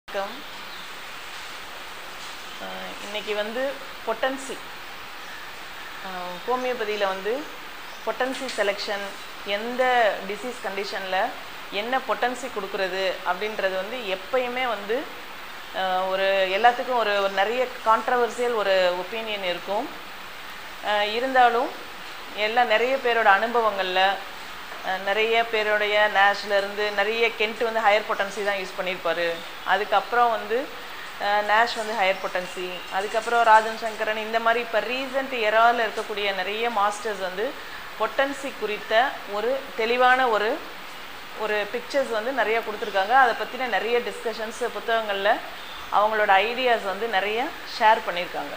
வணக்கம் அஹ் இன்னைக்கு வந்து பொட்டன்சி ஹோமியோபதியில் வந்து பொட்டன்சி செலெக்ஷன் எந்த டிசீஸ் கண்டிஷனில் என்ன பொட்டன்சி கொடுக்குறது அப்படின்றது வந்து எப்பயுமே வந்து அஹ், ஒரு எல்லாத்துக்கும் ஒரு ஒரு நிறைய கான்ட்ரவர்சியல் ஒரு ஒப்பீனியன் இருக்கும் அஹ், இருந்தாலும் எல்லாம் நிறைய பேரோட அனுபவங்களில் அஹ் நிறைய பேருடைய நேஷ்ல இருந்து நிறைய கென்ட் வந்து ஹையர் பொட்டன்சி தான் யூஸ் பண்ணியிருப்பாரு அதுக்கப்புறம் வந்து அஹ் நேஷ் வந்து ஹையர் பொட்டன்சி அதுக்கப்புறம் ராஜன் சங்கரன் இந்த மாதிரி இப்போ ரீசன்ட் எராவில் இருக்கக்கூடிய நிறைய மாஸ்டர்ஸ் வந்து பொட்டன்சி குறித்த ஒரு தெளிவான ஒரு ஒரு பிக்சர்ஸ் வந்து நிறைய கொடுத்துருக்காங்க அதை பற்றின நிறைய டிஸ்கஷன்ஸ் புத்தகங்களில் அவங்களோட ஐடியாஸ் வந்து நிறைய ஷேர் பண்ணியிருக்காங்க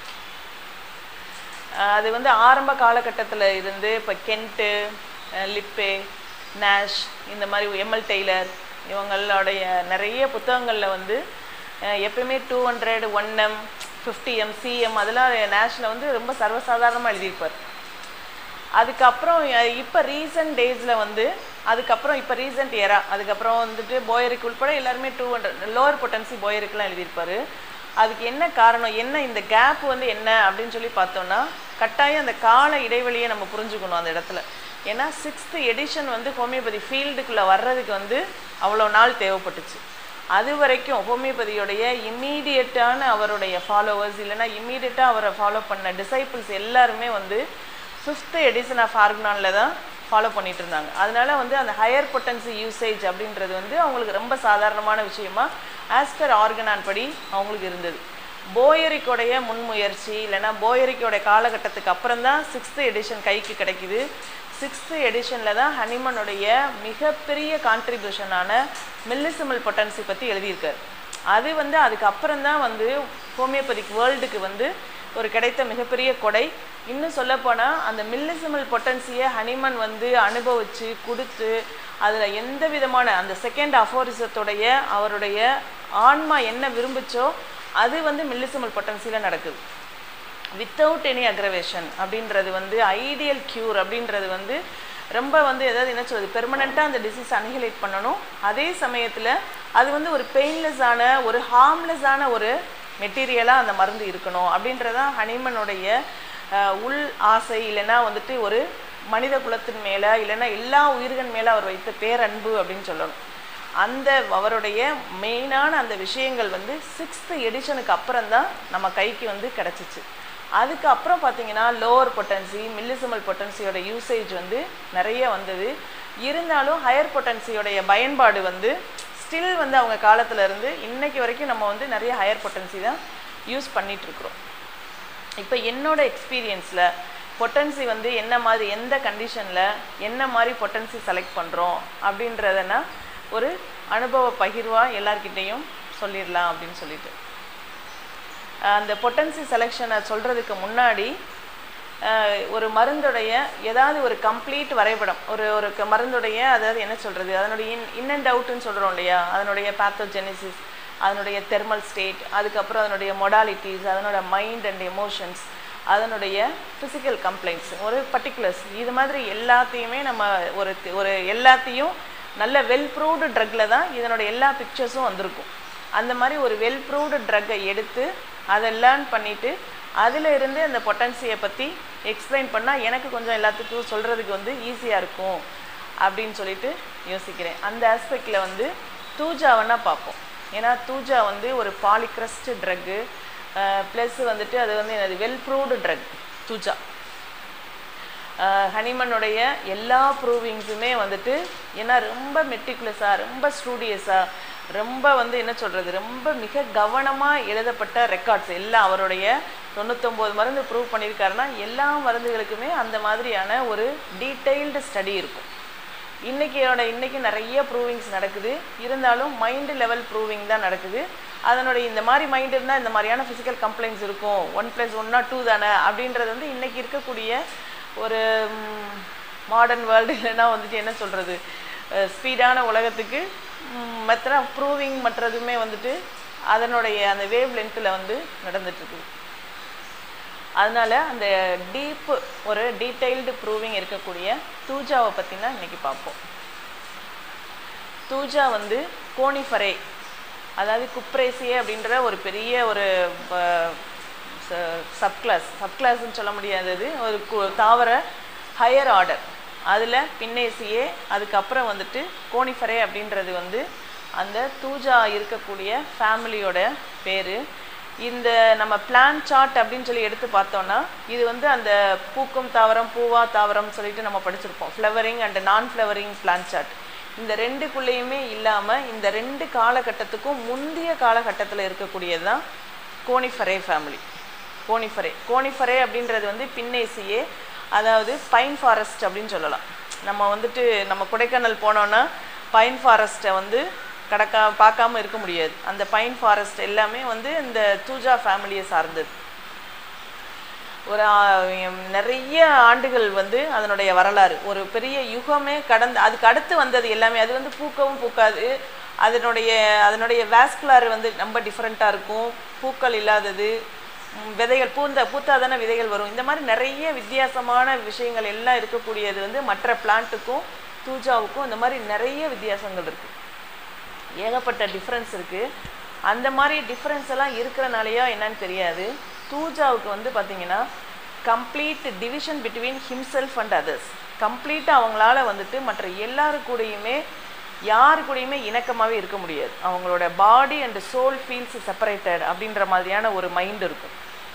அஹ் அது வந்து ஆரம்ப காலகட்டத்தில் இருந்து இப்போ கென்ட்டு அஹ் லிப்பே நேஷ் இந்த மாதிரி எம்எல் டெய்லர் இவங்களுடைய நிறைய புத்தகங்களில் வந்து அஹ் எப்பயுமே two hundred one M fifty M CM அதெல்லாம் நேஷில் வந்து ரொம்ப சர்வசாதாரணமாக எழுதியிருப்பார் அதுக்கப்புறம் இப்போ ரீசன்ட் டேஸில் வந்து அதுக்கப்புறம் இப்போ ரீசன்ட் எரா அதுக்கப்புறம் வந்துட்டு போயருக்கு உட்பட எல்லாருமே டூ ஹண்ட்ரட் லோவர் பொட்டன்சி போயருக்குலாம் எழுதியிருப்பாரு அதுக்கு என்ன காரணம் என்ன இந்த கேப் வந்து என்ன அப்படின்னு சொல்லி பார்த்தோம்னா கட்டாயம் அந்த கால இடைவெளியை நம்ம புரிஞ்சுக்கணும் அந்த இடத்துல ஏன்னா சிக்ஸ்த் எடிஷன் வந்து ஹோமியோபதி ஃபீல்டுக்குள்ளே வர்றதுக்கு வந்து அவ்வளோ நாள் தேவைப்பட்டுச்சு அது வரைக்கும் ஹோமியோபதியோடைய இம்மீடியட்டான அவருடைய ஃபாலோவர்ஸ் இல்லைன்னா இம்மீடியட்டாக அவரை ஃபாலோ பண்ண டிசைபிள்ஸ் எல்லாருமே வந்து ஃபிஃப்த் எடிஷன் ஆஃப் ஆர்கனானில் தான் ஃபாலோ பண்ணிட்டு இருந்தாங்க அதனால வந்து அந்த ஹையர் பொட்டன்சி யூசேஜ் அப்படின்றது வந்து அவங்களுக்கு ரொம்ப சாதாரணமான விஷயமா ஆஸ் பர் ஆர்கனான் படி அவங்களுக்கு இருந்தது போயரிக்கோடைய முன்முயற்சி இல்லைன்னா போயரிக்கோடைய காலகட்டத்துக்கு அப்புறம் தான் சிக்ஸ்த்து எடிஷன் கைக்கு கிடைக்குது சிக்ஸ்த்து எடிஷனில் தான் ஹனிமனுடைய மிகப்பெரிய கான்ட்ரிபியூஷனான மில்லிசிமல் பொட்டன்சி பற்றி எழுதியிருக்காரு அது வந்து அதுக்கப்புறம் தான் வந்து ஹோமியோபதிக் வேர்ல்டுக்கு வந்து ஒரு கிடைத்த மிகப்பெரிய கொடை இன்னும் சொல்லப்போனால் அந்த மில்லிசிமல் பொட்டன்சியை ஹனிமன் வந்து அனுபவித்து கொடுத்து அதில் எந்த விதமான அந்த செகண்ட் அஃபோரிசத்துடைய அவருடைய ஆன்மா என்ன விரும்புச்சோ அது வந்து மில்லிசிமல் பொட்டன்சியில் நடக்குது வித்தவுட் எனி அக்ரவேஷன் அப்படின்றது வந்து ஐடியல் க்யூர் அப்படின்றது வந்து ரொம்ப வந்து எதாவது என்ன சொல்றது பெர்மனெண்ட்டாக அந்த டிசீஸ் அனிஹிலேட் பண்ணணும் அதே சமயத்தில் அது வந்து ஒரு பெயின்லெஸ்ஸான ஒரு ஹார்ம்லெஸ்ஸான ஒரு மெட்டீரியலாக அந்த மருந்து இருக்கணும் அப்படின்றதான் ஹனிமனுடைய அஹ், உள் ஆசை இல்லைன்னா வந்துட்டு ஒரு மனித குலத்தின் மேலே இல்லைன்னா எல்லா உயிர்கள் மேலே அவர் வைத்த பேரன்பு அப்படின்னு சொல்லணும் அந்த அவருடைய மெயினான அந்த விஷயங்கள் வந்து சிக்ஸ்த்து எடிஷனுக்கு அப்புறம் தான் நம்ம கைக்கு வந்து கிடச்சிச்சு அதுக்கப்புறம் பார்த்தீங்கன்னா லோவர் பொட்டன்சி மில்லிசிமல் பொட்டன்சியோட யூசேஜ் வந்து நிறைய வந்தது இருந்தாலும் ஹையர் பொட்டன்சியோடைய பயன்பாடு வந்து ஸ்டில் வந்து அவங்க காலத்துல இருந்து இன்னைக்கு வரைக்கும் நம்ம வந்து நிறைய ஹையர் பொட்டன்சி தான் யூஸ் பண்ணிட்டு இருக்கிறோம் இப்போ என்னோட எக்ஸ்பீரியன்ஸில் பொட்டன்சி வந்து என்ன மாதிரி எந்த கண்டிஷனில் என்ன மாதிரி பொட்டன்சி செலக்ட் பண்ணுறோம் அப்படின்றதனா ஒரு அனுபவ பகிர்வாக எல்லார்கிட்டேயும் சொல்லிடலாம் அப்படின்னு சொல்லிட்டு அஹ் அந்த பொட்டன்சி செலெக்ஷனை சொல்கிறதுக்கு முன்னாடி அஹ் ஒரு மருந்துடைய ஏதாவது ஒரு கம்ப்ளீட் வரைபடம் ஒரு ஒரு க- மருந்துடைய அதாவது என்ன சொல்கிறது அதனுடைய இன் இன் அண்ட் அவுட்னு சொல்கிறோம் இல்லையா அதனுடைய பேத்தோஜெனிசிஸ் அதனுடைய தெர்மல் ஸ்டேட் அதுக்கப்புறம் அதனுடைய மொடாலிட்டிஸ் அதனோட மைண்ட் அண்ட் எமோஷன்ஸ் அதனுடைய ஃபிசிக்கல் கம்ப்ளைண்ட்ஸ் ஒரு பர்டிகுலர்ஸ் இது மாதிரி எல்லாத்தையுமே நம்ம ஒரு தி- ஒரு எல்லாத்தையும் நல்ல வெல் ப்ரூவ்டு ட்ரக்கில் தான் இதனோட எல்லா பிக்சர்ஸும் வந்திருக்கும் அந்த மாதிரி ஒரு வெல் ப்ரூவ்டு ட்ரக்கை எடுத்து அதை லேர்ன் பண்ணிவிட்டு அதில் இருந்து அந்த பொட்டன்சியை பற்றி எக்ஸ்பிளைன் பண்ணால் எனக்கு கொஞ்சம் எல்லாத்துக்கும் சொல்கிறதுக்கு வந்து ஈஸியாக இருக்கும் அப்படின்னு சொல்லிட்டு யோசிக்கிறேன் அந்த ஆஸ்பெக்டில் வந்து தூஜாவன்னா பார்ப்போம் ஏன்னா தூஜா வந்து ஒரு பாலிக்ரஸ்ட் ட்ரக்கு ப்ளஸ் வந்துட்டு அது வந்து என்னது வெல் ப்ரூவ்டு ட்ரக் தூஜா ஹனிமனுடைய எல்லா ப்ரூவிங்ஸுமே வந்துட்டு ஏன்னா ரொம்ப மெட்டிகுலஸாக ரொம்ப ஸ்டூடியஸாக ரொம்ப வந்து என்ன சொல்கிறது ரொம்ப மிக கவனமாக எழுதப்பட்ட ரெக்கார்ட்ஸ் எல்லாம் அவருடைய தொண்ணூத்தொம்பது மருந்து ப்ரூவ் பண்ணியிருக்காருன்னா எல்லா மருந்துகளுக்குமே அந்த மாதிரியான ஒரு டீட்டெயில்டு ஸ்டடி இருக்கும் இன்னைக்கியோட இன்னைக்கு நிறைய ப்ரூவிங்ஸ் நடக்குது இருந்தாலும் மைண்டு லெவல் ப்ரூவிங் தான் நடக்குது அதனுடைய இந்த மாதிரி மைண்ட் இருந்தால் இந்த மாதிரியான ஃபிசிக்கல் கம்ப்ளைண்ட்ஸ் இருக்கும் ஒன் ப்ளஸ் ஒன்னா டூ தானே அப்படின்றது வந்து இன்னைக்கு இருக்கக்கூடிய ஒரு மாடர்ன் வேர்ல்டு இல்லைன்னா வந்துட்டு என்ன சொல்கிறது ஸ்பீடான உலகத்துக்கு மற்ற ப்ரூவிங் மற்றதுமே வந்துட்டு அதனுடைய அந்த வேவ் லென்த்தில் வந்து நடந்துட்டு இருக்குது அதனால அந்த டீப் ஒரு டீட்டெயில்டு ப்ரூவிங் இருக்கக்கூடிய தூஜாவை பற்றி தான் இன்னைக்கு பார்ப்போம் தூஜா வந்து கோனிஃபரே அதாவது குப்ரேசியே அப்படின்ற ஒரு பெரிய ஒரு சப்கிளாஸ் சப்கிளாஸ்ன்னு சொல்ல முடியாதது ஒரு கு- தாவர ஹையர் ஆர்டர் அதில் பின்னேசியே அதுக்கப்புறம் வந்துட்டு கோனிஃபரே அப்படின்றது வந்து அந்த தூஜா இருக்கக்கூடிய ஃபேமிலியோட பேர் இந்த நம்ம பிளான் சார்ட் அப்படின்னு சொல்லி எடுத்து பார்த்தோம்னா இது வந்து அந்த பூக்கும் தாவரம் பூவா தாவரம் சொல்லிட்டு நம்ம படிச்சிருப்போம் flowering and non flowering plant chart இந்த ரெண்டுக்குள்ளேயுமே இல்லாமல் இந்த ரெண்டு காலகட்டத்துக்கும் முந்தைய காலகட்டத்தில் இருக்கக்கூடியது தான் கோனிஃபரே ஃபேமிலி கோனிஃபரே கோனிஃபரே அப்படின்றது வந்து பின்னேசியே அதாவது பைன் ஃபாரஸ்ட் அப்படின்னு சொல்லலாம் நம்ம வந்துட்டு நம்ம கொடைக்கானல் போனோன்னா பைன் ஃபாரஸ்ட்டை வந்து கடக்கா பார்க்காம இருக்க முடியாது அந்த பைன் ஃபாரஸ்ட் எல்லாமே வந்து இந்த தூஜா ஃபேமிலியை சார்ந்தது ஒரு ஆ, எம், நிறைய ஆண்டுகள் வந்து அதனுடைய வரலாறு ஒரு பெரிய யுகமே கடந்து அதுக்கு அடுத்து வந்தது எல்லாமே அது வந்து பூக்கவும் பூக்காது அதனுடைய அதனுடைய வேஸ்குலார் வந்து ரொம்ப டிஃப்ரெண்ட்டாக இருக்கும் பூக்கள் இல்லாதது ம், விதைகள் பூந்த பூத்தாதான விதைகள் வரும் இந்த மாதிரி நிறைய வித்தியாசமான விஷயங்கள் எல்லாம் இருக்கக்கூடியது வந்து மற்ற பிளான்ட்டுக்கும் தூஜாவுக்கும் இந்த மாதிரி நிறைய வித்தியாசங்கள் இருக்குது ஏகப்பட்ட டிஃப்ரென்ஸ் இருக்குது அந்த மாதிரி டிஃப்ரென்ஸ் எல்லாம் இருக்கிறனாலையா என்னன்னு தெரியாது தூஜாவுக்கு வந்து பார்த்தீங்கன்னா complete division between himself and others கம்ப்ளீட்டாக அவங்களால வந்துட்டு மற்ற எல்லாரு கூடயுமே யாரு கூடயுமே இணக்கமாகவே இருக்க முடியாது அவங்களோட body and soul feels separated அப்படின்ற மாதிரியான ஒரு மைண்ட் இருக்கும்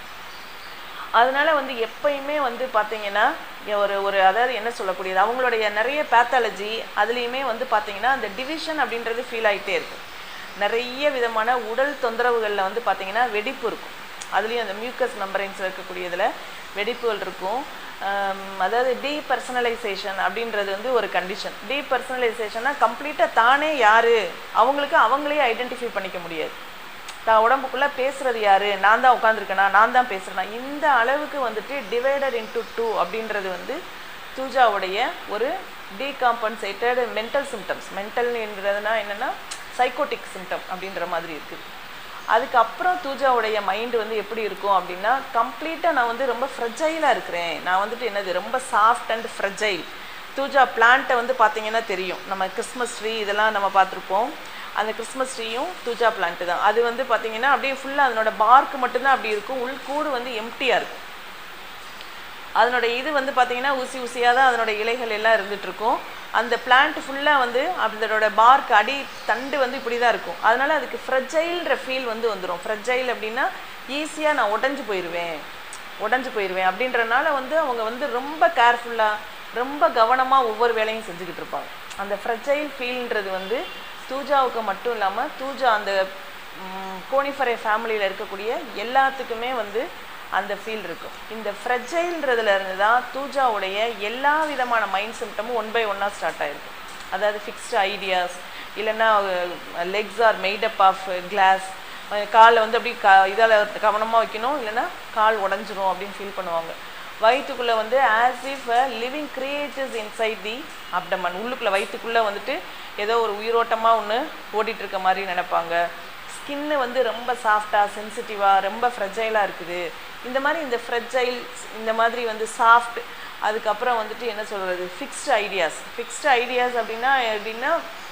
அதனால வந்து எப்பயுமே வந்து பார்த்தீங்கன்னா ஒரு ஒரு அதாவது என்ன சொல்லக்கூடியது அவங்களுடைய நிறைய பேத்தாலஜி அதுலேயுமே வந்து பார்த்தீங்கன்னா அந்த டிவிஷன் அப்படின்றது ஃபீல் ஆகிட்டே இருக்கும் நிறைய விதமான உடல் தொந்தரவுகளில் வந்து பார்த்தீங்கன்னா வெடிப்பு இருக்கும் அதுலேயும் அந்த மியூக்கஸ் மெம்பரைன்ஸ் இருக்கக்கூடியதில் வெடிப்புகள் இருக்கும் ஆம், அதாவது டீபர்சனலைசேஷன் அப்படின்றது வந்து ஒரு கண்டிஷன் டீபர்சனலைசேஷன்னா கம்ப்ளீட்டாக தானே யார் அவங்களுக்கு அவங்களே ஐடென்டிஃபை பண்ணிக்க முடியாது தான் உடம்புக்குள்ள பேசுறது யாரு நான் தான் உட்காந்துருக்கேனா நான் தான் பேசுறேனா இந்த அளவுக்கு வந்துட்டு டிவைடட் இன்டு டூ அப்படின்றது வந்து தூஜாவுடைய ஒரு டீகாம்பன்சேட்டட் மென்டல் சிம்டம்ஸ் மென்டல்ன்றதுனா என்னன்னா சைக்கோட்டிக் சிம்டம் அப்படின்ற மாதிரி இருக்குது அதுக்கப்புறம் தூஜாவுடைய மைண்டு வந்து எப்படி இருக்கும் அப்படின்னா கம்ப்ளீட்டாக நான் வந்து ரொம்ப ஃப்ரெஜைலாக இருக்கிறேன் நான் வந்துட்டு என்னது ரொம்ப சாஃப்ட் அண்ட் ஃப்ரெஜைல் தூஜா பிளான்ட்டை வந்து பார்த்தீங்கன்னா தெரியும் நம்ம கிறிஸ்மஸ் ட்ரீ இதெல்லாம் நம்ம பார்த்துருப்போம் அந்த கிறிஸ்மஸ் ட்ரீயும் தூஜா பிளான்ட்டு தான் அது வந்து பார்த்தீங்கன்னா அப்படியே ஃபுல்லாக அதனோட பார்க் மட்டும்தான் அப்படி இருக்கும் உள்கூடு வந்து எம்டியாக இருக்கும் அதனோட இது வந்து பார்த்தீங்கன்னா ஊசி ஊசியாக தான் அதனோட இலைகள் எல்லாம் இருந்துட்டு இருக்கும் அந்த பிளான்ட் ஃபுல்லாக வந்து அதனோட பார்க் அடி தண்டு வந்து இப்படி தான் இருக்கும் அதனால அதுக்கு ஃப்ரெஜைல்ன்ற ஃபீல் வந்து வந்துடும் ஃப்ரெஜைல் அப்படின்னா ஈஸியாக நான் உடஞ்சு போயிடுவேன் உடஞ்சு போயிடுவேன் அப்படின்றனால வந்து அவங்க வந்து ரொம்ப கேர்ஃபுல்லாக ரொம்ப கவனமாக ஒவ்வொரு வேலையும் செஞ்சுக்கிட்டு இருப்பாங்க அந்த ஃப்ரெஜைல் ஃபீல்ன்றது வந்து தூஜாவுக்கு மட்டும் இல்லாமல் தூஜா அந்த கோனிஃபரே ஃபேமிலியில் இருக்கக்கூடிய எல்லாத்துக்குமே வந்து அந்த ஃபீல் இருக்கும் இந்த ஃப்ரெஜைல்ன்றதுல இருந்து தான் தூஜாவுடைய எல்லா விதமான மைண்ட் சிம்டமும் ஒன் பை ஒன்னாக ஸ்டார்ட் ஆயிருக்கும் அதாவது ஃபிக்ஸ்டு ஐடியாஸ் இல்லைன்னா legs are made up of glass காலை வந்து அப்படி க இதால் கவனமாக வைக்கணும் இல்லைன்னா கால் உடஞ்சிரும் அப்படின்னு ஃபீல் பண்ணுவாங்க வயிற்றுக்குள்ளே வந்து as if living creators inside the abdomen உள்ளுக்குள்ளே வயிற்றுக்குள்ளே வந்துட்டு ஏதோ ஒரு உயிரோட்டமாக ஒன்று ஓடிட்டு இருக்க மாதிரி நினைப்பாங்க ஸ்கின்னு வந்து ரொம்ப சாஃப்டாக சென்சிட்டிவாக ரொம்ப ஃப்ரெஜைலாக இருக்குது இந்த மாதிரி இந்த ஃப்ரெஜைல் இந்த மாதிரி வந்து சாஃப்ட் அதுக்கப்புறம் வந்துட்டு என்ன சொல்கிறது ஃபிக்ஸ்டு ஐடியாஸ் ஃபிக்ஸ்டு ஐடியாஸ் அப்படின்னா எப்படின்னா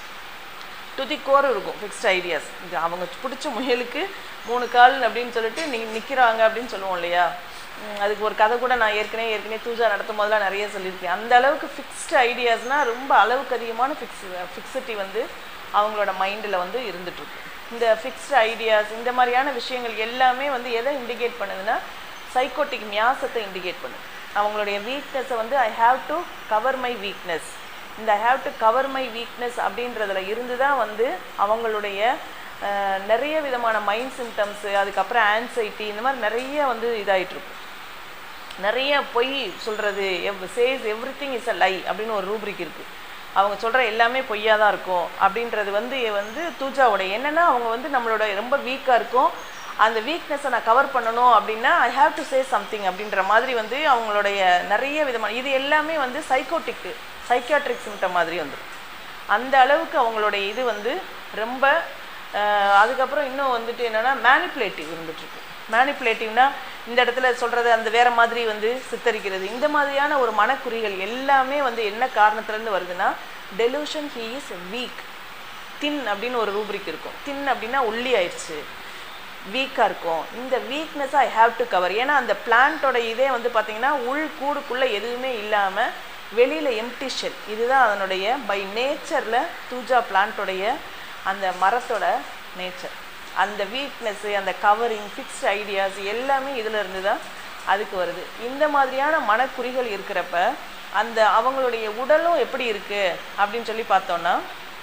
டு தி கோர் இருக்கும் ஃபிக்ஸ்ட் ஐடியாஸ் இது அவங்க பிடிச்ச முயலுக்கு மூணு கால் அப்படின்னு சொல்லிட்டு நீ நிற்கிறாங்க அப்படின்னு சொல்லுவோம் இல்லையா உம், அதுக்கு ஒரு கதை கூட நான் ஏற்கனவே ஏற்கனவே தூஜா நடத்தும் போதெல்லாம் நிறைய சொல்லியிருக்கேன் அந்த அளவுக்கு ஃபிக்ஸ்டு ஐடியாஸ்னால் ரொம்ப அளவுக்கு அதிகமான ஃபிக்ஸ் ஃபிக்ஸிட்டி வந்து அவங்களோட மைண்டில் வந்து இருந்துகிட்ருக்கு இந்த ஃபிக்ஸ்டு ஐடியாஸ் இந்த மாதிரியான விஷயங்கள் எல்லாமே வந்து எதை இண்டிகேட் பண்ணுதுன்னா சைக்கோட்டிக் மியாசத்தை இண்டிகேட் பண்ணுது அவங்களுடைய வீக்னஸை வந்து I have to cover my weakness இந்த I have to cover my weakness அப்படின்றதுல இருந்து தான் வந்து அவங்களுடைய அஹ், நிறைய விதமான மைண்ட் சிம்டம்ஸு அதுக்கப்புறம் ஆன்சைட்டி இந்த மாதிரி நிறைய வந்து இதாயிட்டு இருக்கும் நிறைய பொய் சொல்கிறது எவ் says everything is a lie அப்படின்னு ஒரு ரூப்ரிக் இருக்குது அவங்க சொல்கிற எல்லாமே பொய்யா தான் இருக்கும் அப்படின்றது வந்து வந்து தூஜாவோட என்னென்னா அவங்க வந்து நம்மளோட ரொம்ப வீக்காக இருக்கும் அந்த வீக்னஸை நான் கவர் பண்ணணும் அப்படின்னா I have to say something அப்படின்ற மாதிரி வந்து அவங்களுடைய நிறைய விதமான இது எல்லாமே வந்து சைக்கோட்டிக்கு சைக்கியாட்ரிக் சிம்டம் மாதிரி வந்துடும் அந்த அளவுக்கு அவங்களுடைய இது வந்து ரொம்ப அஹ், அதுக்கப்புறம் இன்னும் வந்துட்டு என்னென்னா மேனிப்புலேட்டிவ் இருந்துட்டுருக்கு மேனிப்புலேட்டிவ்னா இந்த இடத்துல சொல்கிறது அந்த வேற மாதிரி வந்து சித்தரிக்கிறது இந்த மாதிரியான ஒரு மனக்குறிகள் எல்லாமே வந்து என்ன காரணத்துலேருந்து வருதுன்னா delusion he is weak thin அப்படின்னு ஒரு ரூப்ரிக் இருக்கும் தின் அப்படின்னா ஒல்லி ஆயிடுச்சு வீக்காக இருக்கும் இந்த weakness I have to cover ஏன்னா அந்த பிளான்ட்டோட இதே வந்து பார்த்தீங்கன்னா உள் கூடுக்குள்ளே எதுவுமே இல்லாமல் வெளியில் எம்டி ஷெல் இதுதான் அதனுடைய பை நேச்சரில் தூஜா பிளான்ட்டோடைய அந்த மரத்தோட நேச்சர் அந்த வீக்னஸ்ஸு அந்த கவரிங் ஃபிக்ஸ்ட் ஐடியாஸ் எல்லாமே இதில் இருந்து தான் அதுக்கு வருது இந்த மாதிரியான மனக்குறிகள் இருக்கிறப்ப அந்த அவங்களுடைய உடலும் எப்படி இருக்குது அப்படின்னு சொல்லி பார்த்தோன்னா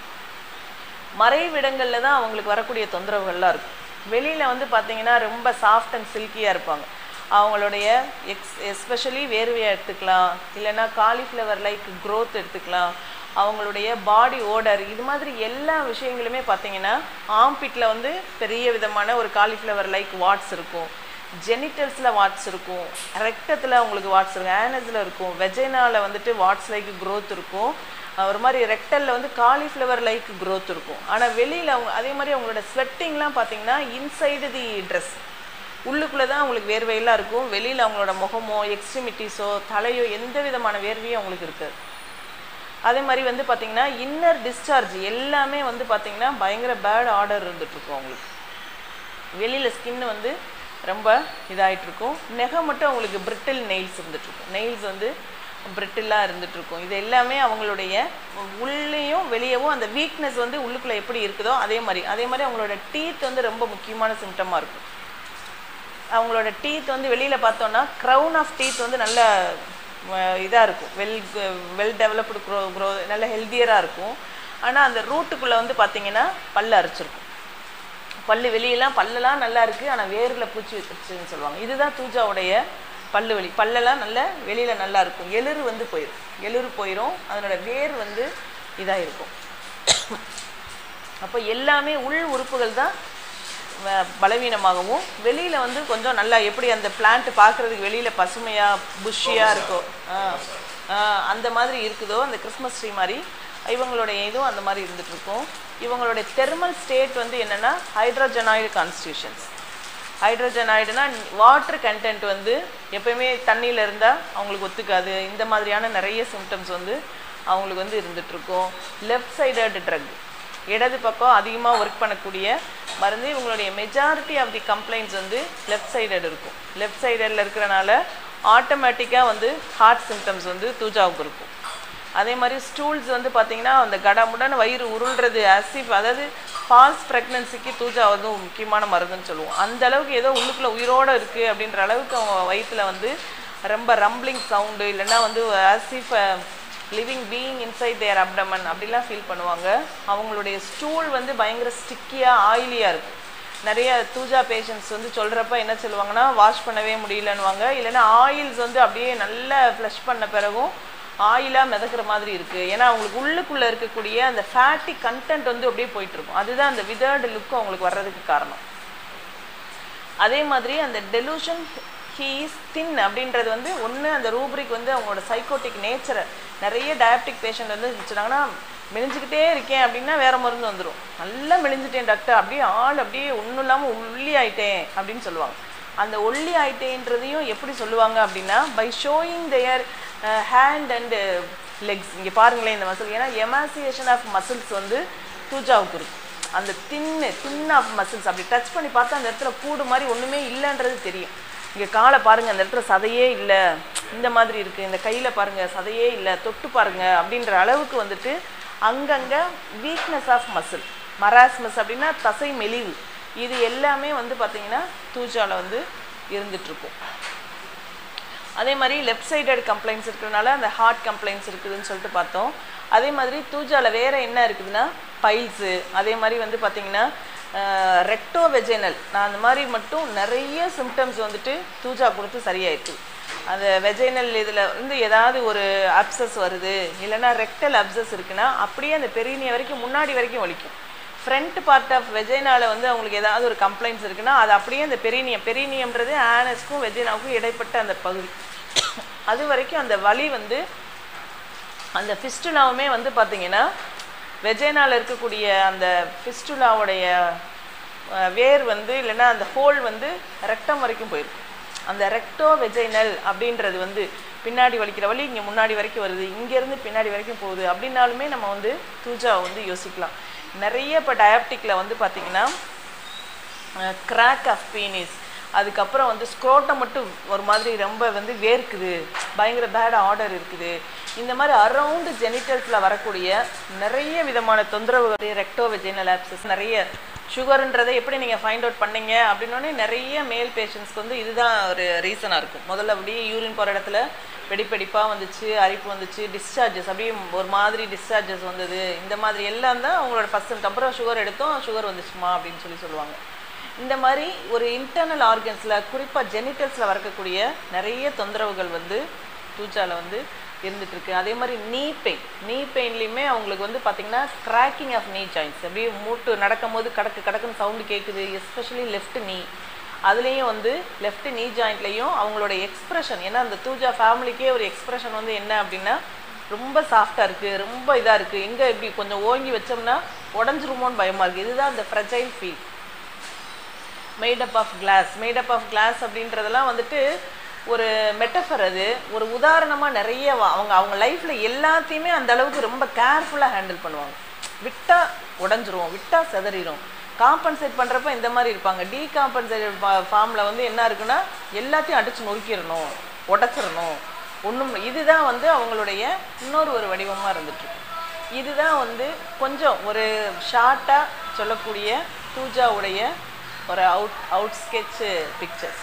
மறைவிடங்களில் தான் அவங்களுக்கு வரக்கூடிய தொந்தரவுகள்லாம் இருக்கும் வெளியில் வந்து பார்த்தீங்கன்னா ரொம்ப சாஃப்ட் அண்ட் சில்கியாக இருப்பாங்க அவங்களுடைய எக்ஸ் எஸ்பெஷலி வேர்வையாக எடுத்துக்கலாம் இல்லைன்னா காலிஃப்ளவர் லைக் க்ரோத் எடுத்துக்கலாம் அவங்களுடைய பாடி ஓடர் இது மாதிரி எல்லா விஷயங்களுமே பார்த்தீங்கன்னா ஆம்பிட்டில் வந்து பெரிய விதமான ஒரு காலிஃப்ளவர் லைக் வாட்ஸ் இருக்கும் ஜெனிட்டல்ஸில் வாட்ஸ் இருக்கும் ரெக்டத்தில் உங்களுக்கு வாட்ஸ் இருக்கும் ஆனஸில் இருக்கும் வெஜைனாவில் வந்துட்டு வாட்ஸ் லைக் க்ரோத் இருக்கும் ஒரு மாதிரி ரெக்டலில் வந்து காலிஃப்ளவர் லைக் க்ரோத் இருக்கும் ஆனால் வெளியில் அவங்க அதே மாதிரி அவங்களோட ஸ்வெட்டிங்லாம் பார்த்தீங்கன்னா இன்சைடு தி ட்ரெஸ் உள்ளுக்குள்ளே தான் அவங்களுக்கு வேர்வையெல்லாம் இருக்கும் வெளியில் அவங்களோட முகமோ எக்ஸ்ட்ரிமிட்டிஸோ தலையோ எந்த விதமான வேர்வையும் அவங்களுக்கு இருக்காது அதே மாதிரி வந்து பார்த்திங்கன்னா இன்னர் டிஸ்சார்ஜ் எல்லாமே வந்து பார்த்திங்கன்னா பயங்கர பேட் ஆர்டர் இருந்துகிட்ருக்கும் அவங்களுக்கு வெளியில் ஸ்கின் வந்து ரொம்ப இதாகிட்ருக்கும் நெகை மட்டும் அவங்களுக்கு பிரிட்டில் நெயில்ஸ் இருந்துகிட்ருக்கும் நெயில்ஸ் வந்து பிரிட்டிலாக இருந்துகிட்ருக்கும் இது எல்லாமே அவங்களுடைய உள்ளேயும் வெளியவும் அந்த வீக்னஸ் வந்து உள்ளுக்குள்ளே எப்படி இருக்குதோ அதே மாதிரி அதே மாதிரி அவங்களோட டீத் வந்து ரொம்ப முக்கியமான சிம்டமாக இருக்கும் அவங்களோட டீத் வந்து வெளியில் பார்த்தோன்னா க்ரௌன் ஆஃப் டீத் வந்து நல்ல இதாக இருக்கும் well well developed grow grow நல்ல ஹெல்த்தியராக இருக்கும் ஆனால் அந்த ரூட்டுக்குள்ளே வந்து பார்த்தீங்கன்னா பல்லு அரைச்சிருக்கும் பல்லு வெளியெல்லாம் பல்லெல்லாம் நல்லா இருக்குது ஆனால் வேரில் பூச்சி வச்சிருச்சுன்னு சொல்லுவாங்க இதுதான் தூஜாவுடைய பல்லு வெளி பல்லெல்லாம் நல்ல வெளியில் நல்லா இருக்கும் எளிறு வந்து போயிடும் எளிறு போயிடும் அதனோட வேர் வந்து இதாக இருக்கும் அப்போ எல்லாமே உள் உறுப்புகள் தான் பலவீனமாகவும் வெளியில் வந்து கொஞ்சம் நல்லா எப்படி அந்த பிளான்ட் பார்க்குறதுக்கு வெளியில் பசுமையாக புஷ்ஷியாக இருக்கோ அந்த மாதிரி இருக்குதோ அந்த கிறிஸ்மஸ் ட்ரீ மாதிரி இவங்களுடைய இதுவும் அந்த மாதிரி இருந்துகிட்ருக்கும் இவங்களுடைய தெர்மல் ஸ்டேட் வந்து என்னென்னா ஹைட்ரோஜனாய்டு கான்ஸ்டியூஷன்ஸ் ஹைட்ரோஜனாய்டுனா வாட்டர் கண்டென்ட் வந்து எப்பயுமே தண்ணியில் இருந்தால் அவங்களுக்கு ஒத்துக்காது இந்த மாதிரியான நிறைய சிம்டம்ஸ் வந்து அவங்களுக்கு வந்து இருந்துகிட்ருக்கும் லெஃப்ட் சைடட் ட்ரக் இடது பக்கம் அதிகமாக ஒர்க் பண்ணக்கூடிய மருந்து இவங்களுடைய மெஜாரிட்டி ஆஃப் தி கம்ப்ளைண்ட்ஸ் வந்து லெஃப்ட் சைடட் இருக்கும் லெஃப்ட் சைடில் இருக்கிறனால ஆட்டோமேட்டிக்காக வந்து ஹார்ட் சிம்டம்ஸ் வந்து தூஜாவுக்கு இருக்கும் அதே மாதிரி ஸ்டூல்ஸ் வந்து பார்த்திங்கன்னா அந்த கடமுடன் வயிறு உருள்றது அசிஃப் அதாவது ஃபால்ஸ் ப்ரெக்னன்சிக்கு தூஜா வந்து முக்கியமான மருந்துன்னு சொல்லுவோம் அந்த அளவுக்கு ஏதோ உள்ளுக்குள்ளே உயிரோடு இருக்குது அப்படின்ற அளவுக்கு அவங்க வயிற்றில் வந்து ரொம்ப ரம்பிளிங் சவுண்டு இல்லைன்னா வந்து as if living being inside their abdomen அப்படிலாம் ஃபீல் பண்ணுவாங்க அவங்களுடைய ஸ்டூல் வந்து பயங்கர ஸ்டிக்கியாக ஆயிலியாக இருக்கும் நிறைய தூஜா பேஷண்ட்ஸ் வந்து சொல்கிறப்ப என்ன சொல்லுவாங்கன்னா வாஷ் பண்ணவே முடியலன்னுவாங்க இல்லைன்னா ஆயில்ஸ் வந்து அப்படியே நல்லா ஃப்ளஷ் பண்ண பிறகும் ஆயிலாக மிதக்கிற மாதிரி இருக்குது ஏன்னா அவங்களுக்கு உள்ளுக்குள்ளே இருக்கக்கூடிய அந்த ஃபேட்டி கண்டென்ட் வந்து அப்படியே போயிட்டுருக்கும் அதுதான் அந்த விதர்டு லுக்கு அவங்களுக்கு வர்றதுக்கு காரணம் அதே மாதிரி அந்த டெலூஷன் ஹீஸ் தின் அப்படின்றது வந்து ஒன்று அந்த ரூப்ரிக் வந்து அவங்களோட சைக்கோட்டிக் நேச்சரை நிறைய டயபெட்டிக் பேஷண்ட் வந்து வச்சுட்டாங்கன்னா மெலிஞ்சுக்கிட்டே இருக்கேன் அப்படின்னா வேற மருந்து வந்துடும் நல்லா மெலிஞ்சிட்டேன் டாக்டர் அப்படியே ஆள் அப்படியே ஒன்றும் இல்லாமல் ஒல்லி ஆயிட்டேன் அப்படின்னு சொல்லுவாங்க அந்த ஒல்லி ஆயிட்டேன்றதையும் எப்படி சொல்லுவாங்க அப்படின்னா by showing their hand and legs இங்கே பாருங்களேன் இந்த மசில் ஏன்னா எமாசியேஷன் ஆஃப் மசில்ஸ் வந்து தூஜாவுக்கு இருக்கும் அந்த தின்னு தின் ஆஃப் மசில்ஸ் அப்படி டச் பண்ணி பார்த்தா அந்த இடத்துல கூடு மாதிரி ஒன்றுமே இல்லைன்றது தெரியும் இங்கே காலை பாருங்கள் அந்த இடத்துல சதையே இல்லை இந்த மாதிரி இருக்குது இந்த கையில் பாருங்கள் சதையே இல்லை தொட்டு பாருங்கள் அப்படின்ற அளவுக்கு வந்துட்டு அங்கங்கே வீக்னஸ் ஆஃப் மசில் மராஸ்மஸ் அப்படின்னா தசை மெலிவு இது எல்லாமே வந்து பார்த்திங்கன்னா தூஜாவில் வந்து இருந்துகிட்ருக்கும் அதே மாதிரி லெஃப்ட் சைடட் கம்ப்ளைண்ட்ஸ் இருக்கிறதுனால அந்த ஹார்ட் கம்ப்ளைண்ட்ஸ் இருக்குதுன்னு சொல்லிட்டு பார்த்தோம் அதே மாதிரி தூஜாவில் வேறு என்ன இருக்குதுன்னா பைல்ஸு அதே மாதிரி வந்து பார்த்திங்கன்னா ரெக்டோ வெஜைனல் நான் அந்த மாதிரி மட்டும் நிறைய சிம்டம்ஸ் வந்துட்டு தூஜா கொடுத்து சரியாயிடுச்சு அந்த வெஜைனல் இதில் வந்து ஏதாவது ஒரு அப்சஸ் வருது இல்லைன்னா ரெக்டல் அப்சஸ் இருக்குன்னா அப்படியே அந்த பெரியனிய வரைக்கும் முன்னாடி வரைக்கும் வலிக்கும் ஃப்ரண்ட் பார்ட் ஆஃப் வெஜைனால வந்து அவங்களுக்கு ஏதாவது ஒரு கம்ப்ளைண்ட்ஸ் இருக்குன்னா அது அப்படியே அந்த பெரியனியம் பெரியனியம்ன்றது ஆனஸ்க்கும் வெஜைனாவுக்கும் இடைப்பட்ட அந்த பகுதி அது வரைக்கும் அந்த வலி வந்து அந்த ஃபிஸ்டுலாவுமே வந்து பார்த்திங்கன்னா வெஜைனால இருக்கக்கூடிய அந்த ஃபிஸ்டுலாவுடைய வேர் வந்து இல்லைன்னா அந்த ஹோல் வந்து ரெக்டம் வரைக்கும் போயிருக்கும் அந்த ரெக்டோ வெஜைனல் அப்படின்றது வந்து பின்னாடி வலிக்கிற வலி இங்கே முன்னாடி வரைக்கும் வருது இங்கேருந்து பின்னாடி வரைக்கும் போகுது அப்படின்னாலுமே நம்ம வந்து தூஜாவை வந்து யோசிக்கலாம் நிறைய இப்போ டயபெட்டிக்கில் வந்து பார்த்திங்கன்னா கிராக் ஆஃப் பீனிஸ் அதுக்கப்புறம் வந்து ஸ்க்ரோட்டம் மட்டும் ஒரு மாதிரி ரொம்ப வந்து வேர்க்குது பயங்கர பேட் ஆர்டர் இருக்குது இந்த மாதிரி அரவுண்டு ஜெனிட்டல்ஸில் வரக்கூடிய நிறைய விதமான தொந்தரவுகள் ரெக்டோ வெஜினல் ஆப்சஸ் நிறைய சுகருன்றதை எப்படி நீங்கள் ஃபைண்ட் அவுட் பண்ணீங்க அப்படின்னோடனே நிறைய மேல் பேஷண்ட்ஸ்க்கு வந்து இதுதான் ஒரு ரீசனாக இருக்கும் முதல்ல அப்படியே யூரின் போகிற இடத்துல வெடிப்பெடிப்பாக வந்துச்சு அரிப்பு வந்துச்சு டிஸ்சார்ஜஸ் அப்படியே ஒரு மாதிரி டிஸ்சார்ஜஸ் வந்தது இந்த மாதிரி எல்லாம் தான் அவங்களோட ஃபஸ்ட் அப்புறம் சுகர் எடுத்தோம் சுகர் வந்துச்சுமா அப்படின்னு சொல்லி சொல்லுவாங்க இந்த மாதிரி ஒரு இன்டர்னல் ஆர்கன்ஸில் குறிப்பாக ஜெனிட்டல்ஸில் வரக்கூடிய நிறைய தொந்தரவுகள் வந்து தூச்சால வந்து இருந்துட்டு இருக்கு அதே மாதிரி நீ பெயின் நீ பெயின்லேயுமே அவங்களுக்கு வந்து பார்த்திங்கன்னா கிராக்கிங் ஆஃப் நீ ஜாயின்ஸ் அப்படியே மூட்டு நடக்கும் போது கடக்கு கடக்குன்னு சவுண்டு கேட்குது எஸ்பெஷலி லெஃப்ட் நீ அதுலேயும் வந்து லெஃப்ட் நீ ஜாயிண்ட்லேயும் அவங்களோட எக்ஸ்ப்ரெஷன் ஏன்னா அந்த தூஜா ஃபேமிலிக்கே ஒரு எக்ஸ்ப்ரெஷன் வந்து என்ன அப்படின்னா ரொம்ப சாஃப்டாக இருக்குது ரொம்ப இதாக இருக்குது எங்கே இப்படி கொஞ்சம் ஓங்கி வச்சோம்னா உடஞ்சிருமோன்னு பயமாக இருக்குது இதுதான் அந்த fragile feel made up of glass made up of glass அப்படின்றதெல்லாம் வந்துட்டு ஒரு மெட்டஃபர் அது ஒரு உதாரணமாக நிறைய வா- அவங்க அவங்க லைஃப்பில் எல்லாத்தையுமே அந்த அளவுக்கு ரொம்ப கேர்ஃபுல்லாக ஹேண்டில் பண்ணுவாங்க விட்டால் உடஞ்சிரும் விட்டால் செதறிடும் காம்பன்சேட் பண்ணுறப்ப இந்த மாதிரி இருப்பாங்க டீ காம்பன்சேட் ஃபார்மில் வந்து என்ன இருக்குன்னா எல்லாத்தையும் அடித்து நொறுக்கிடணும் உடச்சிடணும் ஒன்றும் இதுதான் வந்து அவங்களுடைய இன்னொரு ஒரு வடிவமாக இருந்துட்டு இருக்கு. இதுதான் வந்து கொஞ்சம் ஒரு ஷார்ட்டாக சொல்லக்கூடிய தூஜாவுடைய ஒரு out out sketch pictures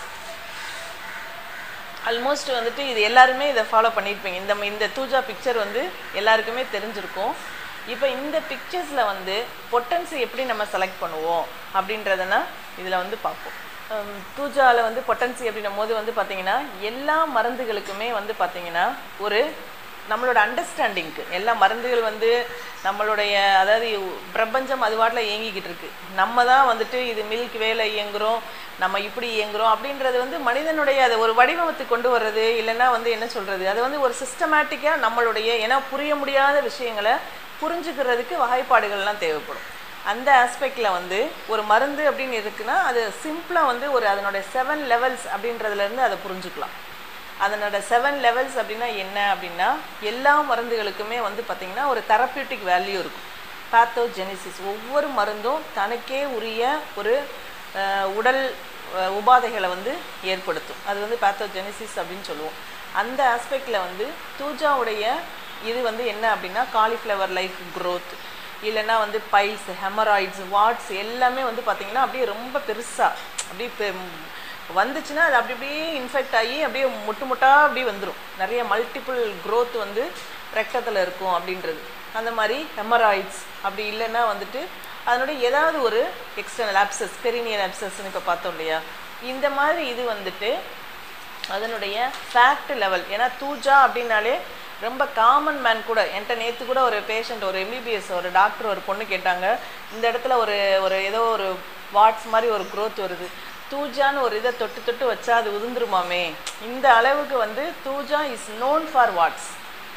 almost வந்துட்டு இது எல்லாருமே இதை ஃபாலோ பண்ணியிருப்பீங்க இந்த இந்த தூஜா பிக்சர் வந்து எல்லாருக்குமே தெரிஞ்சிருக்கும் இப்போ இந்த பிக்சர்ஸில் வந்து பொட்டன்சி எப்படி நம்ம செலக்ட் பண்ணுவோம் அப்படின்றதுனா இதில் வந்து பார்ப்போம் ஹம், தூஜால வந்து பொட்டன்சி அப்படின்னும் போது வந்து பார்த்தீங்கன்னா எல்லா மருந்துகளுக்குமே வந்து பார்த்தீங்கன்னா ஒரு நம்மளோட அண்டர்ஸ்டாண்டிங்க்கு எல்லா மருந்துகள் வந்து நம்மளுடைய அதாவது பிரபஞ்சம் அது வாட்டில் இயங்கிக்கிட்டு இருக்கு நம்ம தான் வந்துட்டு இது மில்க் வேலை இயங்குறோம் நம்ம இப்படி இயங்குறோம் அப்படின்றது வந்து மனிதனுடைய அதை ஒரு வடிவமத்துக்கு கொண்டு வர்றது இல்லைன்னா வந்து என்ன சொல்றது அது வந்து ஒரு சிஸ்டமேட்டிக்காக நம்மளுடைய ஏன்னா புரிய முடியாத விஷயங்களை புரிஞ்சுக்கிறதுக்கு வகைப்பாடுகள்லாம் தேவைப்படும் அந்த ஆஸ்பெக்டில் வந்து ஒரு மருந்து அப்படின்னு இருக்குன்னா அது சிம்பிளாக வந்து ஒரு அதனுடைய செவன் லெவல்ஸ் அப்படின்றதுலேருந்து அதை புரிஞ்சுக்கலாம் அதனோட செவன் லெவல்ஸ் அப்படின்னா என்ன அப்படின்னா எல்லா மருந்துகளுக்குமே வந்து பார்த்திங்கன்னா ஒரு தெரப்பியூட்டிக் வேல்யூ இருக்கும் பேத்தோஜெனிசிஸ் ஒவ்வொரு மருந்தும் தனக்கே உரிய ஒரு அஹ், உடல் அஹ், உபாதைகளை வந்து ஏற்படுத்தும் அது வந்து பேத்தோஜெனிசிஸ் அப்படின்னு சொல்லுவோம் அந்த ஆஸ்பெக்டில் வந்து தூஜாவுடைய இது வந்து என்ன அப்படின்னா காலிஃப்ளவர் லைக் growth இல்லைன்னா வந்து பைல்ஸ் ஹெமராய்ட்ஸ் வாட்ஸ் எல்லாமே வந்து பார்த்திங்கன்னா அப்படியே ரொம்ப பெருசாக அப்படியே பெ- வந்துச்சுன்னா அது அப்படி அப்படியே இன்ஃபெக்ட் ஆகி அப்படியே முட்டு முட்டா அப்படியே வந்துடும் நிறைய மல்டிபிள் growth வந்து ரத்தத்தில் இருக்கும் அப்படின்றது அந்த மாதிரி ஹெமராய்ட்ஸ் அப்படி இல்லைன்னா வந்துட்டு அதனுடைய ஏதாவது ஒரு எக்ஸ்டர்னல் ஆப்சஸ் பெரினியல் ஆப்சஸ்ன்னு இப்போ பார்த்தோம் இல்லையா இந்த மாதிரி இது வந்துட்டு அதனுடைய ஃபேக்ட் லெவல் ஏன்னா தூஜா அப்படின்னாலே ரொம்ப காமன் மேன் கூட என்கிட்ட நேற்று கூட ஒரு பேஷண்ட் ஒரு எம்பிபிஎஸ் ஒரு டாக்டர் ஒரு பொண்ணு கேட்டாங்க இந்த இடத்துல ஒரு ஒரு ஏதோ ஒரு வாட்ஸ் மாதிரி ஒரு growth வருது தூஜான்னு ஒரு இதை தொட்டு தொட்டு வச்சா அது உதிர்ந்துருமாமே இந்த அளவுக்கு வந்து Thuja is known for warts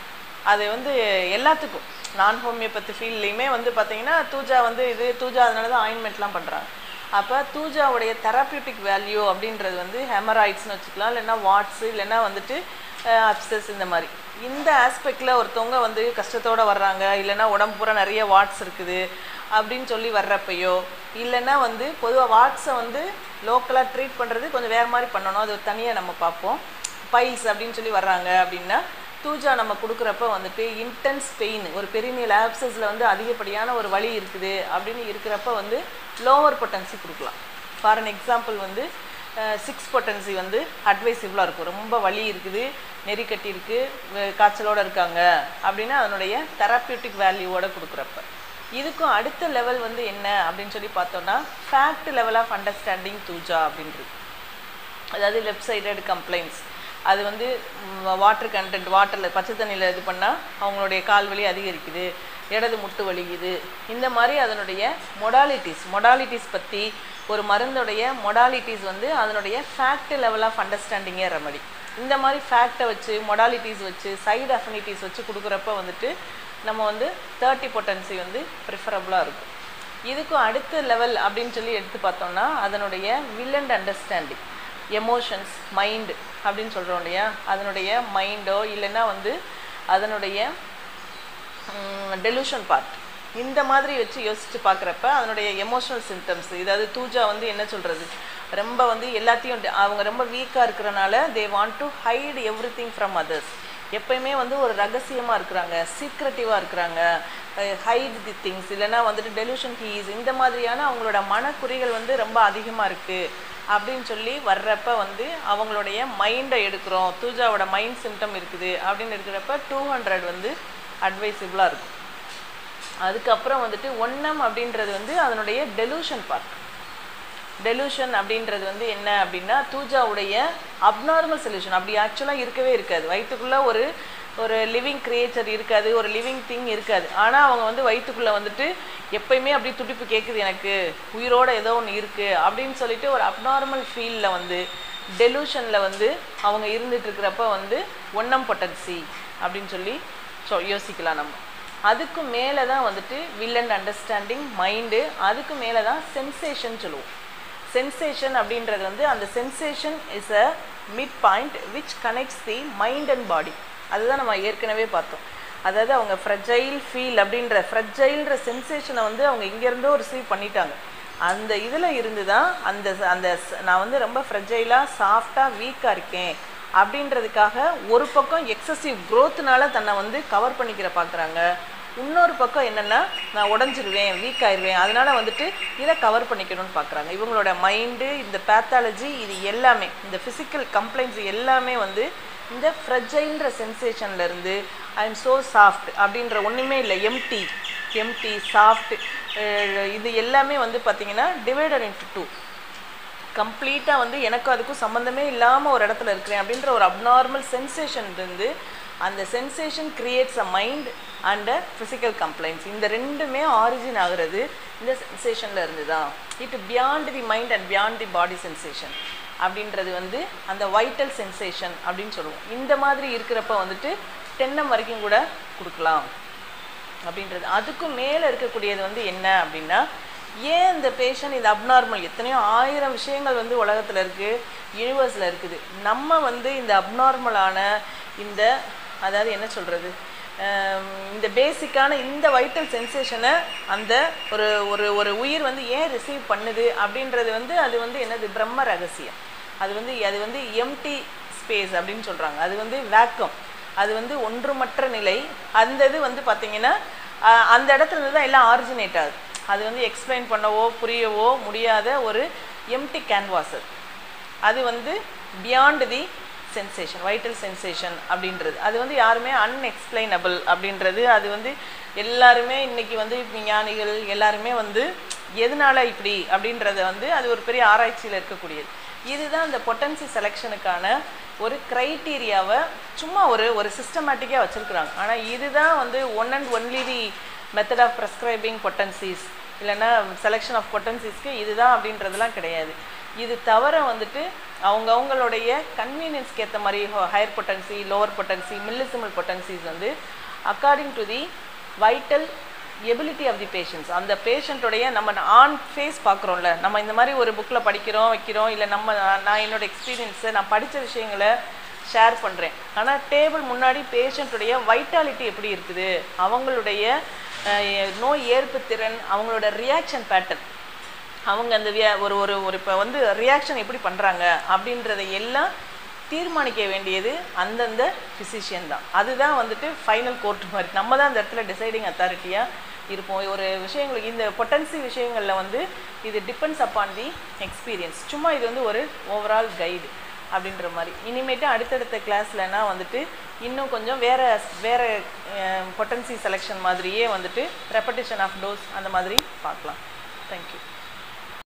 அது வந்து எல்லாத்துக்கும் நான் ஹோமியோபதி ஃபீல்ட்லேயுமே வந்து பார்த்தீங்கன்னா தூஜா வந்து இது தூஜா அதனால தான் ஆயின்மெண்ட்லாம் பண்ணுறாங்க அப்போ தூஜாவுடைய தெரப்பியூட்டிக் வேல்யூ அப்படின்றது வந்து ஹெமராய்ட்ஸ்னு வச்சுக்கலாம் இல்லைன்னா வாட்ஸு இல்லைன்னா வந்துட்டு அப்சஸ் இந்த மாதிரி இந்த ஆஸ்பெக்டில் ஒருத்தவங்க வந்து கஷ்டத்தோட வர்றாங்க இல்லைன்னா உடம்பு பூரா நிறைய வாட்ஸ் இருக்குது அப்படின்னு சொல்லி வர்றப்பையோ இல்லைன்னா வந்து பொதுவாக வாட்ஸை வந்து லோக்கலாக ட்ரீட் பண்ணுறது கொஞ்சம் வேறு மாதிரி பண்ணணும் அது தனியாக நம்ம பார்ப்போம் பைல்ஸ் அப்படின்னு சொல்லி வர்றாங்க அப்படின்னா தூஜா நம்ம கொடுக்குறப்ப வந்துட்டு இன்டென்ஸ் பெயின் ஒரு பெரினியல் ஆப்சஸில் வந்து அதிகப்படியான ஒரு வலி இருக்குது அப்படின்னு இருக்கிறப்ப வந்து லோவர் பொட்டன்சி கொடுக்கலாம் ஃபார் அன் எக்ஸாம்பிள் வந்து சிக்ஸ் பொட்டன்சி வந்து அட்வைசிபிளாக இருக்கும் ரொம்ப வலி இருக்குது நெறி கட்டி இருக்கு வ- காய்ச்சலோட இருக்காங்க அப்படின்னா அதனுடைய தெரப்பியூட்டிக் வேல்யூவோட கொடுக்குறப்ப இதுக்கும் அடுத்த லெவல் வந்து என்ன அப்படின்னு சொல்லி பார்த்தோம்னா fact level of understanding Thuja அப்படின்றது அதாவது லெஃப்ட் சைடட் கம்ப்ளைண்ட்ஸ் அது வந்து வாட்டர் கண்டென்ட் வாட்டரில் பச்சை தண்ணியில் இது பண்ணால் அவங்களுடைய கால் வலி அதிகரிக்குது இடது முட்டு வலிக்குது இந்த மாதிரி அதனுடைய மொடாலிட்டிஸ் மொடாலிட்டிஸ் பற்றி ஒரு மருந்துடைய மொடாலிட்டிஸ் வந்து அதனுடைய ஃபேக்ட் லெவல் ஆஃப் அண்டர்ஸ்டாண்டிங்கே ரெமடி இந்த மாதிரி ஃபேக்டை வச்சு மொடாலிட்டிஸ் வச்சு சைடு அஃபினிட்டிஸ் வச்சு கொடுக்குறப்ப வந்துட்டு நம்ம வந்து தேர்ட்டி பொட்டன்சி வந்து ப்ரிஃபரபுளாக இருக்கும் இதுக்கும் அடுத்த லெவல் அப்படின்னு சொல்லி எடுத்து பார்த்தோம்னா அதனுடைய will and understanding emotions mind அப்படின்னு சொல்கிறோம் இல்லையா அதனுடைய மைண்டோ இல்லைன்னா வந்து அதனுடைய டெலூஷன் பார்ட் இந்த மாதிரி வச்சு யோசித்து பார்க்குறப்ப அதனுடைய எமோஷனல் சிம்டம்ஸ் இதாவது தூஜா வந்து என்ன சொல்கிறது ரொம்ப வந்து எல்லாத்தையும் ட- அவங்க ரொம்ப வீக்காக இருக்கிறனால they want to hide everything from others எப்பயுமே வந்து ஒரு ரகசியமாக இருக்கிறாங்க சீக்ரெட்டிவாக இருக்கிறாங்க ஹைட் தி திங்ஸ் இல்லைன்னா வந்துட்டு டெலூஷன் ஹீஸ் இந்த மாதிரியான அவங்களோட மனக்குறிகள் வந்து ரொம்ப அதிகமாக இருக்குது அப்படின்னு சொல்லி வர்றப்ப வந்து அவங்களுடைய மைண்டை எடுக்கிறோம் தூஜாவோட மைண்ட் சிம்டம் இருக்குது அப்படின்னு இருக்கிறப்ப டூ ஹண்ட்ரட் வந்து அட்வைசபிளாக இருக்கும் அதுக்கப்புறம் வந்துட்டு ஒன்னம் அப்படின்றது வந்து அதனுடைய டெலூஷன் பார்ட் டெலூஷன் அப்படின்றது வந்து என்ன அப்படின்னா தூஜாவுடைய அப்நார்மல் சொல்யூஷன் அப்படி ஆக்சுவலாக இருக்கவே இருக்காது வயிற்றுக்குள்ளே ஒரு ஒரு லிவிங் கிரியேச்சர் இருக்காது ஒரு லிவிங் திங் இருக்காது ஆனால் அவங்க வந்து வயிற்றுக்குள்ளே வந்துட்டு எப்பயுமே அப்படி துடிப்பு கேட்குது எனக்கு உயிரோட ஏதோ ஒன்று இருக்குது அப்படின்னு சொல்லிட்டு ஒரு அப்நார்மல் ஃபீலில் வந்து டெலூஷனில் வந்து அவங்க இருந்துட்டு இருக்கிறப்ப வந்து ஒன்னம் பொட்டன்சி அப்படின்னு சொல்லி சொ யோசிக்கலாம் நம்ம அதுக்கு மேலே தான் வந்துட்டு வில் அண்ட் அண்டர்ஸ்டாண்டிங் மைண்டு அதுக்கு மேலே தான் சென்சேஷன் சொல்லுவோம் சென்சேஷன் அப்படின்றது வந்து அந்த sensation is a mid point which connects the mind and body அதுதான் நம்ம ஏற்கனவே பார்த்தோம் அதாவது அவங்க ஃப்ரெஜைல் ஃபீல் அப்படின்ற ஃப்ரெஜைல்ன்ற சென்சேஷனை வந்து அவங்க இங்கேருந்தோ ரிசீவ் பண்ணிட்டாங்க அந்த இதில் இருந்து தான் அந்த அந்த ச- நான் வந்து ரொம்ப ஃப்ரெஜைலாக சாஃப்டாக வீக்காக இருக்கேன் அப்படின்றதுக்காக ஒரு பக்கம் எக்ஸசிவ் க்ரோத்னால தன்னை வந்து கவர் பண்ணிக்கிற பார்க்குறாங்க இன்னொரு பக்கம் என்னென்னா நான் உடஞ்சிருவேன் வீக் ஆயிடுவேன் அதனால வந்துட்டு இதை கவர் பண்ணிக்கணும்னு பார்க்குறாங்க இவங்களோட மைண்டு இந்த பேத்தாலஜி இது எல்லாமே இந்த ஃபிசிக்கல் கம்ப்ளைண்ட்ஸ் எல்லாமே வந்து இந்த ஃப்ரெஜைன்ற சென்சேஷன்லேருந்து ஐ எம் ஸோ சாஃப்ட் அப்படின்ற ஒன்றுமே இல்லை எம்டி எம்டி சாஃப்ட் இது எல்லாமே வந்து பார்த்தீங்கன்னா டிவைடட் இன்ட்டு டூ கம்ப்ளீட்டாக வந்து எனக்கும் அதுக்கும் சம்மந்தமே இல்லாமல் ஒரு இடத்துல இருக்கிறேன் அப்படின்ற ஒரு அப்நார்மல் சென்சேஷன் இருந்து அந்த sensation creates a mind and physical complaints இந்த ரெண்டுமே ஆரிஜின் ஆகுறது இந்த சென்சேஷனில் இருந்து தான் it beyond the mind and beyond the body sensation அப்படின்றது வந்து அந்த வைட்டல் சென்சேஷன் அப்படின்னு சொல்லுவோம் இந்த மாதிரி இருக்கிறப்ப வந்துட்டு டென்னம் வரைக்கும் கூட கொடுக்கலாம் அப்படின்றது அதுக்கும் மேலே இருக்கக்கூடியது வந்து என்ன அப்படின்னா ஏன் இந்த பேஷண்ட் இது அப்நார்மல் எத்தனையோ ஆயிரம் விஷயங்கள் வந்து உலகத்தில் இருக்குது யூனிவர்ஸில் இருக்குது நம்ம வந்து இந்த அப்நார்மலான இந்த அதாவது என்ன சொல்கிறது இந்த பேசிக்கான இந்த வைட்டல் சென்சேஷனை அந்த ஒரு ஒரு ஒரு உயிர் வந்து ஏன் ரிசீவ் பண்ணுது அப்படின்றது வந்து அது வந்து என்னது பிரம்ம ரகசியம் அது வந்து அது வந்து எம்டி ஸ்பேஸ் அப்படின்னு சொல்கிறாங்க அது வந்து வேக்கம் அது வந்து ஒன்றுமற்ற நிலை அந்த இது வந்து பார்த்தீங்கன்னா ஆஹ் அந்த இடத்துல இருந்து தான் எல்லாம் ஆரிஜினேட் ஆகுது அது வந்து எக்ஸ்பிளைன் பண்ணவோ புரியவோ முடியாத ஒரு எம்டி கேன்வாஸ் அது அது வந்து beyond the sensation vital sensation அப்படின்றது அது வந்து யாருமே அன்எக்ஸ்பிளைனபிள் அப்படின்றது அது வந்து எல்லாருமே இன்னைக்கு வந்து விஞ்ஞானிகள் எல்லாருமே வந்து எதனால இப்படி அப்படின்றத வந்து அது ஒரு பெரிய ஆராய்ச்சியில் இருக்கக்கூடியது இதுதான் இந்த பொட்டன்சி செலெக்ஷனுக்கான ஒரு க்ரைட்டீரியாவை சும்மா ஒரு ஒரு சிஸ்டமேட்டிக்காக வச்சுருக்குறாங்க ஆனால் இதுதான் வந்து one and only the method of prescribing potencies இல்லைன்னா செலெக்ஷன் ஆஃப் பொட்டன்சிஸ்க்கு இதுதான் அப்படின்றதெல்லாம் கிடையாது இது தவிர வந்துட்டு அவங்கவுங்களுடைய கன்வீனியன்ஸ்க்கு ஏற்ற மாதிரி higher potency lower potency millesimal potencies வந்து according to the vital ability of the patients அந்த பேஷண்ட்டோடைய நம்ம ஆன் ஃபேஸ் பார்க்குறோம்ல நம்ம இந்த மாதிரி ஒரு புக்கில் படிக்கிறோம் வைக்கிறோம் இல்லை நம்ம நான் என்னோட எக்ஸ்பீரியன்ஸை நான் படித்த விஷயங்களை ஷேர் பண்ணுறேன் ஆனால் டேபிள் முன்னாடி பேஷண்ட்டுடைய வைட்டாலிட்டி எப்படி இருக்குது அவங்களுடைய அஹ், நோய் ஏற்பு திறன் அவங்களோட ரியாக்ஷன் பேட்டர்ன் அவங்க அந்த ரியா ஒரு ஒரு ஒரு இப்போ வந்து ரியாக்ஷன் எப்படி பண்ணுறாங்க அப்படின்றதை எல்லாம் தீர்மானிக்க வேண்டியது அந்தந்த ஃபிசிஷியன் தான் அதுதான் வந்துட்டு ஃபைனல் கோர்ட் மாதிரி நம்ம தான் அந்த இடத்துல டிசைடிங் அத்தாரிட்டியாக இருப்போம் ஒரு விஷயங்களுக்கு இந்த பொட்டன்சி விஷயங்களில் வந்து இது டிபெண்ட்ஸ் அப்பான் தி எக்ஸ்பீரியன்ஸ் சும்மா இது வந்து ஒரு ஓவரால் கைடு அப்படின்ற மாதிரி இனிமேட்டு அடுத்தடுத்த கிளாஸ்லனா வந்துட்டு இன்னும் கொஞ்சம் வேற வேற பொட்டன்சி செலெக்ஷன் மாதிரியே வந்துட்டு ரெப்படிஷன் ஆஃப் டோஸ் அந்த மாதிரி பார்க்கலாம் தேங்க்யூ